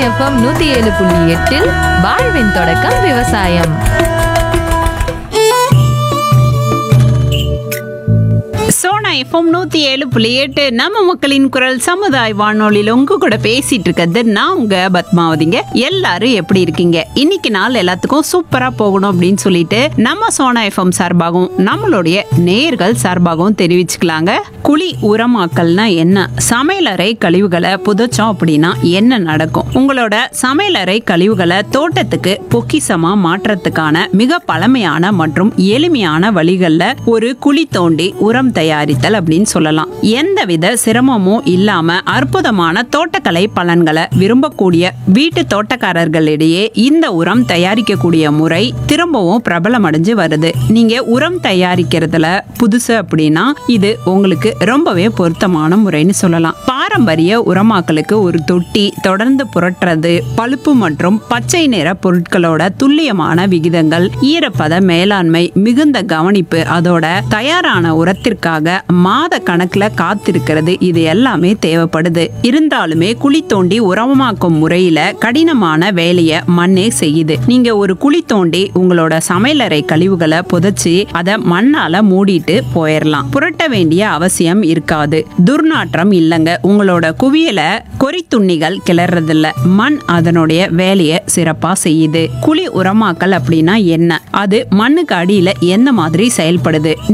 FM நூத்தி ஏழு புள்ளி எட்டில் வாழ்வின் தொடக்கம் விவசாயம் சோனா எஃப்எம் நூத்தி ஏழு புள்ளி எட்டு நம்ம மக்களின் குரல் சமுதாய வானொலியில உங்க கூட பேசிட்டு இருக்கிறது நான் உங்க பத்மாவதிங்க எல்லாரும் எப்படி இருக்கீங்க இன்னைக்கு நாள் எல்லாத்துக்கும் சூப்பரா போகணும் அப்படின்னு சொல்லிட்டு நம்ம சோனா எஃப்எம் சார்பாகவும் நம்மளுடைய நேர்கள் சார்பாகவும் தெரிவிச்சுக்கலாங்க குழி உரமாக்கல்னா என்ன சமையலறை கழிவுகளை புதைச்சோம் அப்படின்னா என்ன நடக்கும் உங்களோட சமையலறை கழிவுகளை தோட்டத்துக்கு பொக்கிசமா மாற்றத்துக்கான மிக பழமையான மற்றும் எளிமையான வழிகள்ல ஒரு குழி தோண்டி உரம் தயாரித்தல் அப்படின்னு சொல்லலாம் எந்தவித சிரமமும் இல்லாம அற்புதமான தோட்டக்கலை பலன்களை விரும்பக்கூடிய வீட்டு தோட்டக்காரர்களிடையே இந்த உரம் தயாரிக்கக்கூடிய முறை திரும்பவும் பிரபலமடைஞ்சு வருது நீங்க உரம் தயாரிக்கிறதுல புதுசு அப்படின்னா இது உங்களுக்கு ரொம்பவே பொருத்தமான முறைன்னு சொல்லலாம் பாரம்பரிய உரமாக்கலுக்கு ஒரு தொட்டி தொடர்ந்து புரட்டுறது பழுப்பு மற்றும் பச்சை நிற பொருட்களோட துல்லியமான விகிதங்கள் ஈரப்பத மேலாண்மை மிகுந்த கவனிப்பு அதோட தயாரான உரத்திற்காக மாத கணக்குல காத்திருக்கிறது இது எல்லாமே தேவைப்படுது இருந்தாலுமே குழி தோண்டி உரமாக்கும் முறையில கடினமான வேலையை மண்ணே செய்யுது நீங்க ஒரு குழி தோண்டி உங்களோட சமையலறை கழிவுகளை புதைச்சி அதை மண்ணால மூடிட்டு போயிடலாம் புரட்ட வேண்டிய அவசியம் இருக்காது துர்நாற்றம் இல்லைங்க உங்களோட குவியல கொறித்துண்ணிகள் கிளறதில்ல மண் அதனுடைய வேலையை சிறப்பா செய்யுது குழி உரமாக்கல் அப்படின்னா என்ன அது மண்ணுக்கு அடியில எந்த மாதிரி செயல்படுது